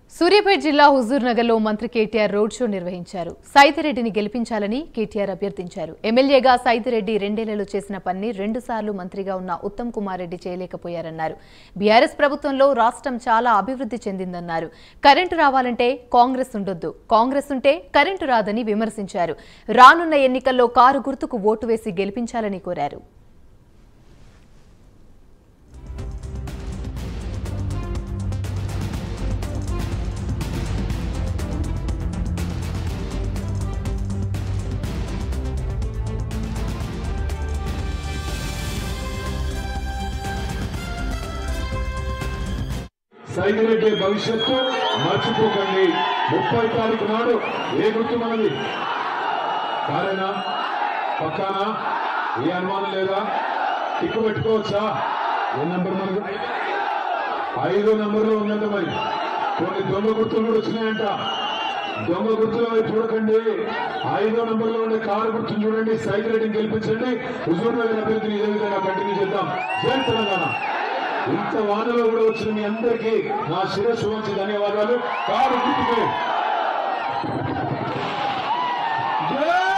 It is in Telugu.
సూర్యాపేట జిల్లా హుజూర్ నగర్లో మంత్రి కేటీఆర్ రోడ్ షో నిర్వహించారు సైదిరెడ్డిని గెలిపించాలని కేటీఆర్ అభ్యర్థించారు ఎమ్మెల్యేగా సైదిరెడ్డి రెండేళ్లలో చేసిన పని రెండుసార్లు మంత్రిగా ఉన్న ఉత్తమ్ కుమార్ రెడ్డి చేయలేకపోయారన్నారు బీఆర్ఎస్ ప్రభుత్వంలో రాష్ట్రం చాలా అభివృద్ధి చెందిందన్నారు కరెంటు రావాలంటే కాంగ్రెస్ ఉండొద్దు కాంగ్రెస్ ఉంటే కరెంటు రాదని విమర్శించారు రానున్న ఎన్నికల్లో కారు గుర్తుకు ఓటు వేసి గెలిపించాలని కోరారు సైనికులకే భవిష్యత్తు మర్చిపోకండి ముప్పై తారీఖు నాడు ఏ గుర్తు మనది కారేనా పక్కానా ఏ అనుమానం లేదా టిక్కు పెట్టుకోవచ్చా ఏ నంబర్ మనది ఐదో నంబర్లో ఉందంట మరి కొన్ని దొంగ గుర్తులు కూడా వచ్చినాయంట దొంగ గుర్తుల వైపు చూడకండి ఐదో నంబర్లో ఉండే కారు గుర్తులు చూడండి సైకిల్ రేటింగ్ గెలిపించండి హుజూర్ నగర్ అభ్యర్థిని ఇదే విధంగా కంటిన్యూ చేద్దాం జై తెలంగాణ ఇంత వానలో కూడా వచ్చిన మీ అందరికీ నా శిరస్సు వంచి ధన్యవాదాలు కారు గుర్తుకు